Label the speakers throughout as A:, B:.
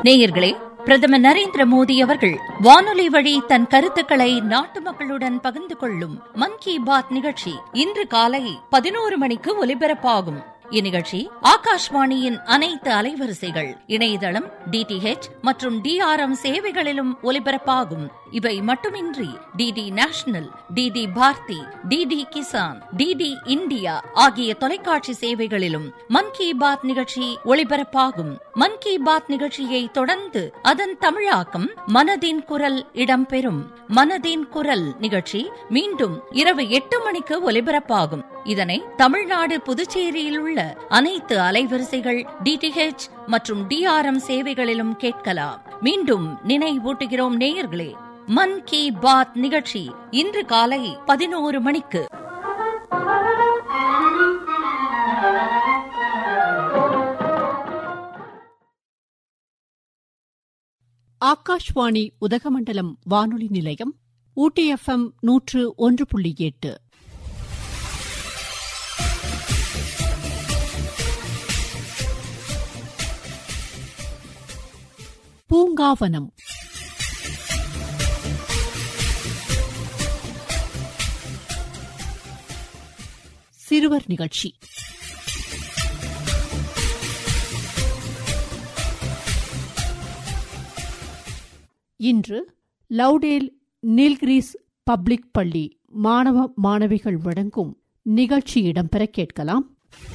A: நேயர்களே பிரதமர் நரேந்திர மோடி அவர்கள் வானொலி வழி தன் கருத்துக்களை நாட்டு மக்களுடன் பகிர்ந்து கொள்ளும் மன் கி பாத் நிகழ்ச்சி இன்று காலை பதினோரு மணிக்கு ஒலிபரப்பாகும் இந்நிகழ்ச்சி ஆகாஷ்வாணியின் அனைத்து அலைவரிசைகள் இணையதளம் டிடிஹெச் மற்றும் டிஆர்எம் சேவைகளிலும் ஒலிபரப்பாகும் இவை மட்டுமின்றி DD national DD Bharati DD Kisan DD India ஆகிய தொலைக்காட்சி சேவைகளிலும் மன் கி பாத் நிகழ்ச்சி ஒளிபரப்பாகும் மன் கி பாத் நிகழ்ச்சியை தொடர்ந்து அதன் தமிழாக்கம் மனதின் குரல் இடம்பெறும் மனதின் குரல் நிகழ்ச்சி மீண்டும் இரவு எட்டு மணிக்கு ஒலிபரப்பாகும் இதனை தமிழ்நாடு புதுச்சேரியில் உள்ள அனைத்து அலைவரிசைகள் டிடிஹெச் மற்றும் டிஆர்எம் சேவைகளிலும் கேட்கலாம் மீண்டும் நினைவூட்டுகிறோம் நேயர்களே மன் கி பாத் நிகழ்ச்சி இன்று காலை பதினோரு மணிக்கு
B: ஆகாஷ்வாணி உதகமண்டலம் வானொலி நிலையம் ஊட்டி எஃப்எம் நூற்று ஒன்று புள்ளி எட்டு பூங்காவனம் சிறுவர் நிகழ்ச்சி இன்று லவுடேல் நீல்கிரீஸ் பப்ளிக் பள்ளி மாணவ மாணவிகள் வழங்கும் நிகழ்ச்சி இடம்பெற கேட்கலாம்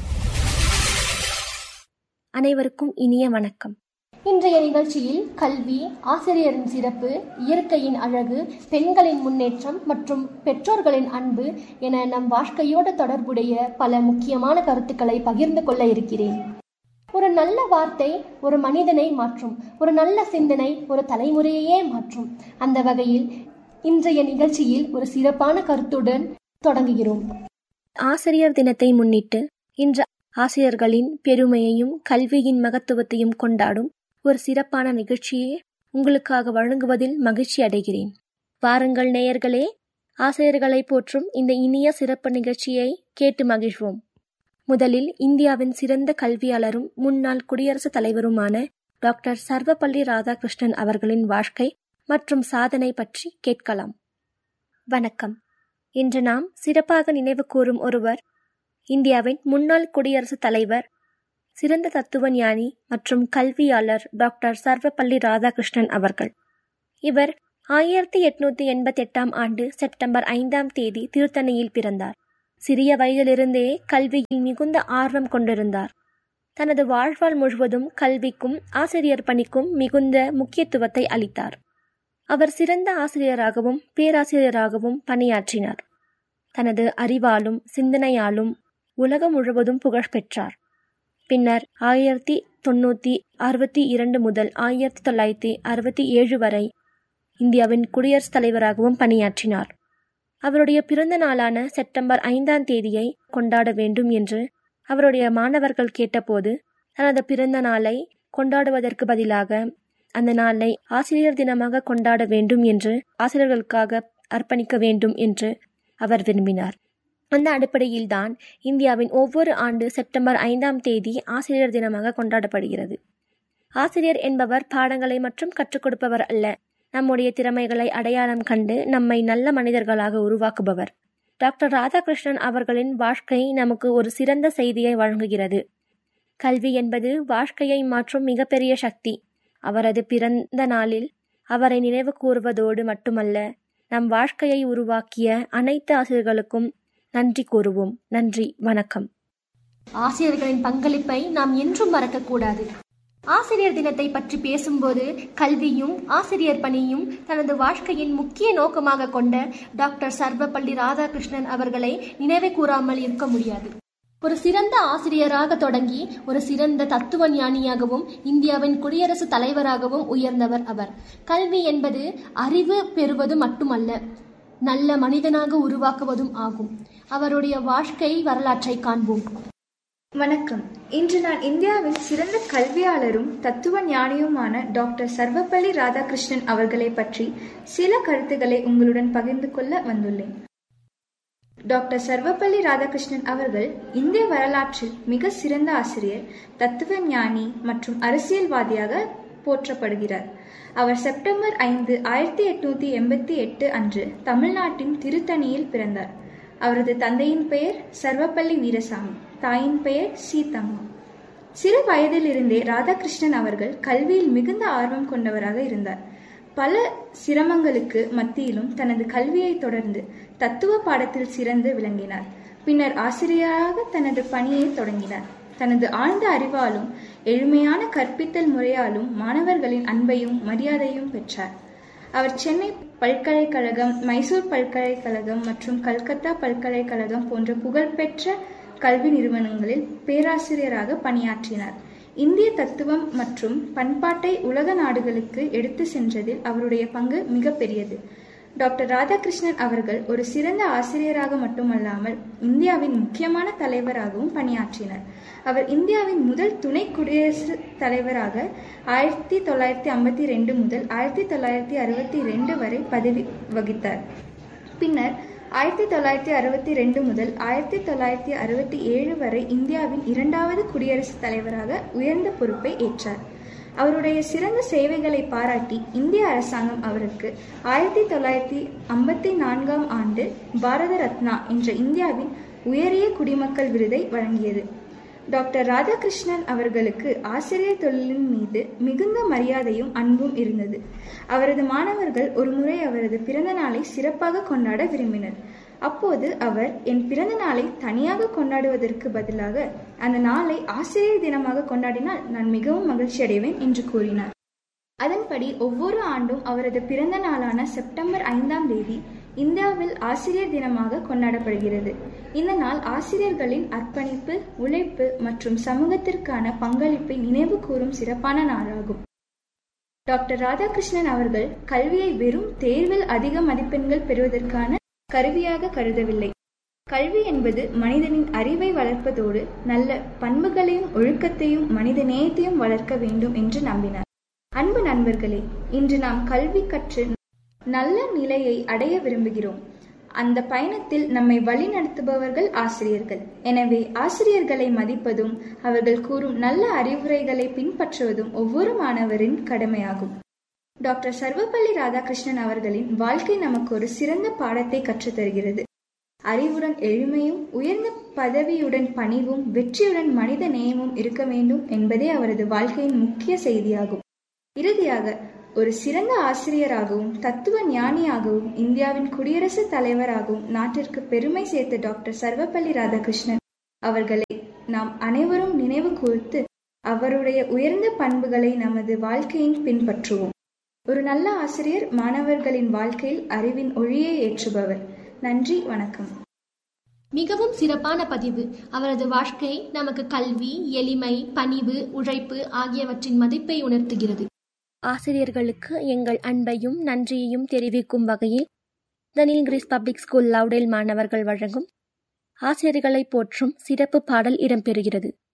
C: அனைவருக்கும் இனிய வணக்கம்
D: இன்றைய நிகழ்ச்சியில் கல்வி ஆசிரியரின் சிறப்பு இயற்கையின் அழகு பெண்களின் முன்னேற்றம் மற்றும் பெற்றோர்களின் அன்பு என நம் வாழ்க்கையோடு தொடர்புடைய பல முக்கியமான கருத்துக்களை பகிர்ந்து கொள்ள இருக்கிறேன் ஒரு நல்ல வார்த்தை ஒரு மனிதனை மாற்றும் ஒரு நல்ல சிந்தனை ஒரு தலைமுறையையே மாற்றும் அந்த வகையில் இன்றைய நிகழ்ச்சியில் ஒரு சிறப்பான கருத்துடன் தொடங்குகிறோம்
C: ஆசிரியர் தினத்தை முன்னிட்டு இன்று ஆசிரியர்களின் பெருமையையும் கல்வியின் மகத்துவத்தையும் கொண்டாடும் ஒரு சிறப்பான நிகழ்ச்சியை உங்களுக்காக வழங்குவதில் மகிழ்ச்சி அடைகிறேன் வாருங்கள் நேயர்களே ஆசிரியர்களை போற்றும் இந்த இனிய சிறப்பு நிகழ்ச்சியை கேட்டு மகிழ்வோம் முதலில் இந்தியாவின் சிறந்த கல்வியாளரும் முன்னாள் குடியரசுத் தலைவருமான டாக்டர் சர்வப்பள்ளி ராதாகிருஷ்ணன் அவர்களின் வாழ்க்கை மற்றும் சாதனை பற்றி கேட்கலாம் வணக்கம் இன்று நாம் சிறப்பாக நினைவு கூறும் ஒருவர் இந்தியாவின் முன்னாள் குடியரசுத் தலைவர் சிறந்த தத்துவ ஞானி மற்றும் கல்வியாளர் டாக்டர் சர்வப்பள்ளி ராதாகிருஷ்ணன் அவர்கள் இவர் ஆயிரத்தி எட்நூத்தி எண்பத்தி எட்டாம் ஆண்டு செப்டம்பர் ஐந்தாம் தேதி திருத்தணியில் பிறந்தார் சிறிய வயதிலிருந்தே கல்வியில் மிகுந்த ஆர்வம் கொண்டிருந்தார் தனது வாழ்வாள் முழுவதும் கல்விக்கும் ஆசிரியர் பணிக்கும் மிகுந்த முக்கியத்துவத்தை அளித்தார் அவர் சிறந்த ஆசிரியராகவும் பேராசிரியராகவும் பணியாற்றினார் தனது அறிவாலும் சிந்தனையாலும் உலகம் முழுவதும் புகழ் பெற்றார் பின்னர் ஆயிரத்தி தொண்ணூற்றி அறுபத்தி இரண்டு முதல் ஆயிரத்தி தொள்ளாயிரத்தி அறுபத்தி ஏழு வரை இந்தியாவின் குடியரசுத் தலைவராகவும் பணியாற்றினார் அவருடைய பிறந்த நாளான செப்டம்பர் ஐந்தாம் தேதியை கொண்டாட வேண்டும் என்று அவருடைய மாணவர்கள் கேட்டபோது தனது பிறந்த நாளை கொண்டாடுவதற்கு பதிலாக அந்த நாளை ஆசிரியர் தினமாக கொண்டாட வேண்டும் என்று ஆசிரியர்களுக்காக அர்ப்பணிக்க வேண்டும் என்று அவர் விரும்பினார் அந்த அடிப்படையில்தான் இந்தியாவின் ஒவ்வொரு ஆண்டு செப்டம்பர் ஐந்தாம் தேதி ஆசிரியர் தினமாக கொண்டாடப்படுகிறது ஆசிரியர் என்பவர் பாடங்களை மட்டும் கற்றுக் கொடுப்பவர் அல்ல நம்முடைய திறமைகளை அடையாளம் கண்டு நம்மை நல்ல மனிதர்களாக உருவாக்குபவர் டாக்டர் ராதாகிருஷ்ணன் அவர்களின் வாழ்க்கை நமக்கு ஒரு சிறந்த செய்தியை வழங்குகிறது கல்வி என்பது வாழ்க்கையை மாற்றும் மிகப்பெரிய சக்தி அவரது பிறந்த நாளில் அவரை நினைவு கூறுவதோடு மட்டுமல்ல நம் வாழ்க்கையை உருவாக்கிய அனைத்து ஆசிரியர்களுக்கும் நன்றி கூறுவோம் நன்றி வணக்கம்
D: ஆசிரியர்களின் பங்களிப்பை நாம் என்றும் மறக்கக்கூடாது ஆசிரியர் தினத்தை பற்றி பேசும்போது கல்வியும் ஆசிரியர் பணியும் தனது வாழ்க்கையின் முக்கிய நோக்கமாக கொண்ட டாக்டர் சர்வப்பள்ளி ராதாகிருஷ்ணன் அவர்களை நினைவு கூறாமல் இருக்க முடியாது ஒரு சிறந்த ஆசிரியராக தொடங்கி ஒரு சிறந்த தத்துவ ஞானியாகவும் இந்தியாவின் குடியரசுத் தலைவராகவும் உயர்ந்தவர் அவர் கல்வி என்பது அறிவு பெறுவது மட்டுமல்ல நல்ல மனிதனாக உருவாக்குவதும் ஆகும் அவருடைய வாழ்க்கை வரலாற்றை காண்போம்
E: வணக்கம் இன்று நான் இந்தியாவின் சிறந்த கல்வியாளரும் தத்துவ ஞானியுமான டாக்டர் சர்வப்பள்ளி ராதாகிருஷ்ணன் அவர்களை பற்றி சில கருத்துக்களை உங்களுடன் பகிர்ந்து கொள்ள வந்துள்ளேன் டாக்டர் சர்வப்பள்ளி ராதாகிருஷ்ணன் அவர்கள் இந்திய வரலாற்றில் மிக சிறந்த ஆசிரியர் தத்துவ ஞானி மற்றும் அரசியல்வாதியாக போற்றப்படுகிறார் அவர் செப்டம்பர் ஐந்து ஆயிரத்தி எட்நூத்தி எண்பத்தி எட்டு அன்று தமிழ்நாட்டின் திருத்தணியில் பிறந்தார் அவரது தந்தையின் பெயர் சர்வப்பள்ளி வீரசாமி தாயின் பெயர் சீதம்மா சிறு வயதிலிருந்தே ராதாகிருஷ்ணன் அவர்கள் கல்வியில் மிகுந்த ஆர்வம் கொண்டவராக இருந்தார் பல சிரமங்களுக்கு மத்தியிலும் தனது கல்வியை தொடர்ந்து தத்துவ பாடத்தில் சிறந்து விளங்கினார் பின்னர் ஆசிரியராக தனது பணியை தொடங்கினார் தனது ஆழ்ந்த அறிவாலும் எளிமையான கற்பித்தல் முறையாலும் மாணவர்களின் அன்பையும் மரியாதையும் பெற்றார் அவர் சென்னை பல்கலைக்கழகம் மைசூர் பல்கலைக்கழகம் மற்றும் கல்கத்தா பல்கலைக்கழகம் போன்ற புகழ்பெற்ற கல்வி நிறுவனங்களில் பேராசிரியராக பணியாற்றினார் இந்திய தத்துவம் மற்றும் பண்பாட்டை உலக நாடுகளுக்கு எடுத்து சென்றதில் அவருடைய பங்கு மிகப்பெரியது டாக்டர் ராதாகிருஷ்ணன் அவர்கள் ஒரு சிறந்த ஆசிரியராக மட்டுமல்லாமல் இந்தியாவின் முக்கியமான தலைவராகவும் பணியாற்றினார் அவர் இந்தியாவின் முதல் துணை குடியரசுத் தலைவராக ஆயிரத்தி தொள்ளாயிரத்தி ஐம்பத்தி ரெண்டு முதல் ஆயிரத்தி தொள்ளாயிரத்தி அறுபத்தி ரெண்டு வரை பதவி வகித்தார் பின்னர் ஆயிரத்தி தொள்ளாயிரத்தி அறுபத்தி ரெண்டு முதல் ஆயிரத்தி தொள்ளாயிரத்தி அறுபத்தி ஏழு வரை இந்தியாவின் இரண்டாவது குடியரசுத் தலைவராக உயர்ந்த பொறுப்பை ஏற்றார் அவருடைய சிறந்த சேவைகளை பாராட்டி இந்திய அரசாங்கம் அவருக்கு ஆயிரத்தி தொள்ளாயிரத்தி ஐம்பத்தி நான்காம் ஆண்டு பாரத ரத்னா என்ற இந்தியாவின் உயரிய குடிமக்கள் விருதை வழங்கியது டாக்டர் ராதாகிருஷ்ணன் அவர்களுக்கு ஆசிரியர் தொழிலின் மீது மிகுந்த மரியாதையும் அன்பும் இருந்தது அவரது மாணவர்கள் ஒருமுறை அவரது பிறந்த நாளை சிறப்பாக கொண்டாட விரும்பினர் அப்போது அவர் என் பிறந்த நாளை தனியாக கொண்டாடுவதற்கு பதிலாக அந்த நாளை ஆசிரியர் தினமாக கொண்டாடினால் நான் மிகவும் மகிழ்ச்சி அடைவேன் என்று கூறினார் அதன்படி ஒவ்வொரு ஆண்டும் அவரது பிறந்த நாளான செப்டம்பர் ஐந்தாம் தேதி இந்தியாவில் ஆசிரியர் தினமாக கொண்டாடப்படுகிறது இந்த நாள் ஆசிரியர்களின் அர்ப்பணிப்பு உழைப்பு மற்றும் சமூகத்திற்கான பங்களிப்பை நினைவு கூறும் சிறப்பான நாளாகும் டாக்டர் ராதாகிருஷ்ணன் அவர்கள் கல்வியை வெறும் தேர்வில் அதிக மதிப்பெண்கள் பெறுவதற்கான கருவியாக கருதவில்லை கல்வி என்பது மனிதனின் அறிவை வளர்ப்பதோடு நல்ல பண்புகளையும் ஒழுக்கத்தையும் மனித நேயத்தையும் வளர்க்க வேண்டும் என்று நம்பினார் அன்பு நண்பர்களே இன்று நாம் கல்வி கற்று நல்ல நிலையை அடைய விரும்புகிறோம் அந்த பயணத்தில் நம்மை வழிநடத்துபவர்கள் ஆசிரியர்கள் எனவே ஆசிரியர்களை மதிப்பதும் அவர்கள் கூறும் நல்ல அறிவுரைகளை பின்பற்றுவதும் ஒவ்வொரு மாணவரின் கடமையாகும் டாக்டர் சர்வப்பள்ளி ராதாகிருஷ்ணன் அவர்களின் வாழ்க்கை நமக்கு ஒரு சிறந்த பாடத்தை கற்றுத்தருகிறது அறிவுடன் எளிமையும் உயர்ந்த பதவியுடன் பணிவும் வெற்றியுடன் மனித நேயமும் இருக்க வேண்டும் என்பதே அவரது வாழ்க்கையின் முக்கிய செய்தியாகும் இறுதியாக ஒரு சிறந்த ஆசிரியராகவும் தத்துவ ஞானியாகவும் இந்தியாவின் குடியரசுத் தலைவராகவும் நாட்டிற்கு பெருமை சேர்த்த டாக்டர் சர்வப்பள்ளி ராதாகிருஷ்ணன் அவர்களை நாம் அனைவரும் நினைவு கூர்த்து அவருடைய உயர்ந்த பண்புகளை நமது வாழ்க்கையின் பின்பற்றுவோம் ஒரு நல்ல ஆசிரியர் மாணவர்களின் வாழ்க்கையில் அறிவின் ஒளியை ஏற்றுபவர் நன்றி வணக்கம்
D: மிகவும் சிறப்பான பதிவு அவரது வாழ்க்கை நமக்கு கல்வி எளிமை பணிவு உழைப்பு ஆகியவற்றின் மதிப்பை உணர்த்துகிறது
C: ஆசிரியர்களுக்கு எங்கள் அன்பையும் நன்றியையும் தெரிவிக்கும் வகையில் the Nilgiris public school Lovedale மாணவர்கள் வழங்கும் ஆசிரியர்களை போற்றும் சிறப்பு பாடல் இடம்பெறுகிறது